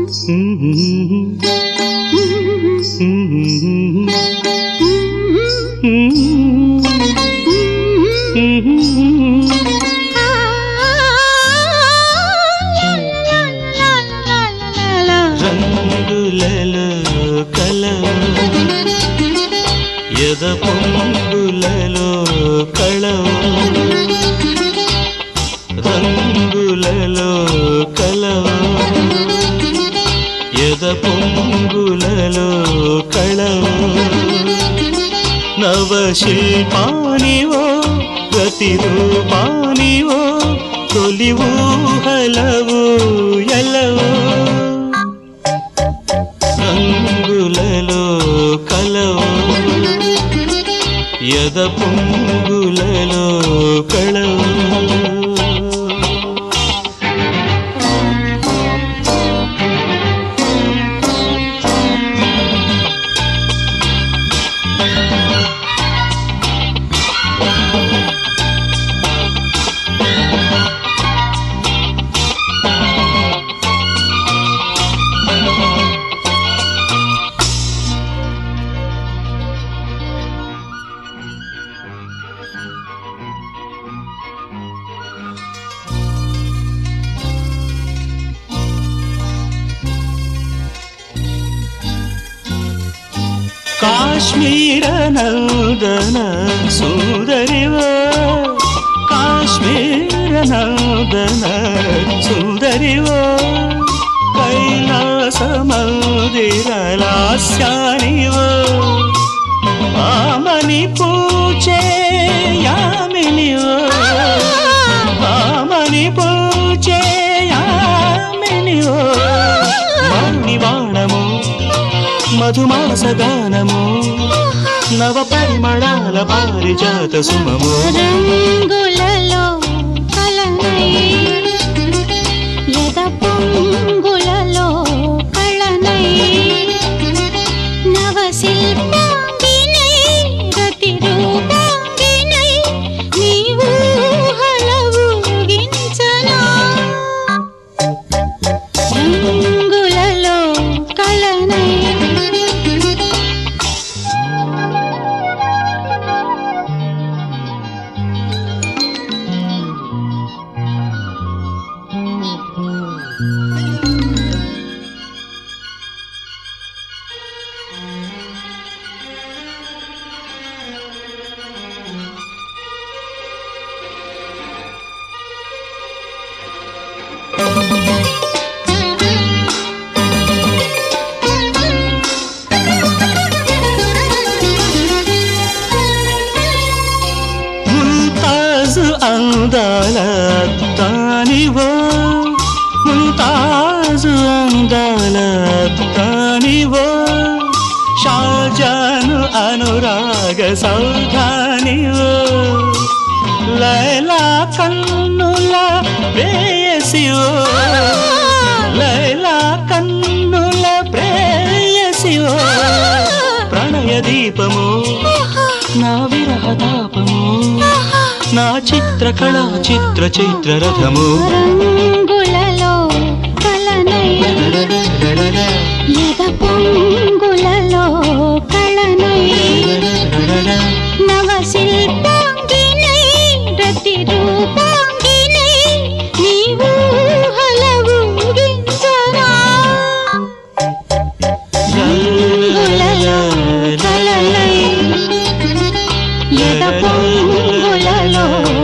రంగులలో కలవు ఎద పొంగులలో కళవు రంగులలో కలవు ఎద పొంగులలో కళవు నవశిల్పానివో ప్రతిరూపానివో తొలి ఊహలవు ఎలవు రంగులలో కలవు ఎద పొంగులలో కళవు ಕಾಶ್ಮೀರ ನಂದನ ಸುಂದರಿವ ಕಾಶ್ಮೀರ ನಂದನ ಸುಂದರಿವ ಕೈಲಾಸ ಮಂದಿರ ಲಾಸ್ಯಾನಿವ ಆಮನಿ ಪೂಜೆ ಯಾಮಿನಿವ ಆಮನಿ ಪೂಜೆ యామినివ మణివాణము మధుమాసగానము నవ పరిమళాల పారిజాత సుమము రంగులలో కలనై ఎద పొంగులలో కళనై నవశిల్పాంగినై రతి రూపాంగినై నీవు హలవుగించనా రంగులలో కళనై ముంతాజు అందాల తానివో ముంతాజు అందాల తానివో షాజాను అనురాగ సౌధానివో లైలా కన్నుల ప్రేయసివో లైలా కన్నుల ప్రేయసివో ప్రణయ దీపము నా విరహ తాపము నా చిత్రకళ చిత్ర చైత్ర రథము రంగులలో కలనై ఎద పొంగులలో కళనై నవశిల్పాంగినై రతి రూపాంగినై నీవు హలవు గించనా రంగులలో కలనై ఎద పొంగులలో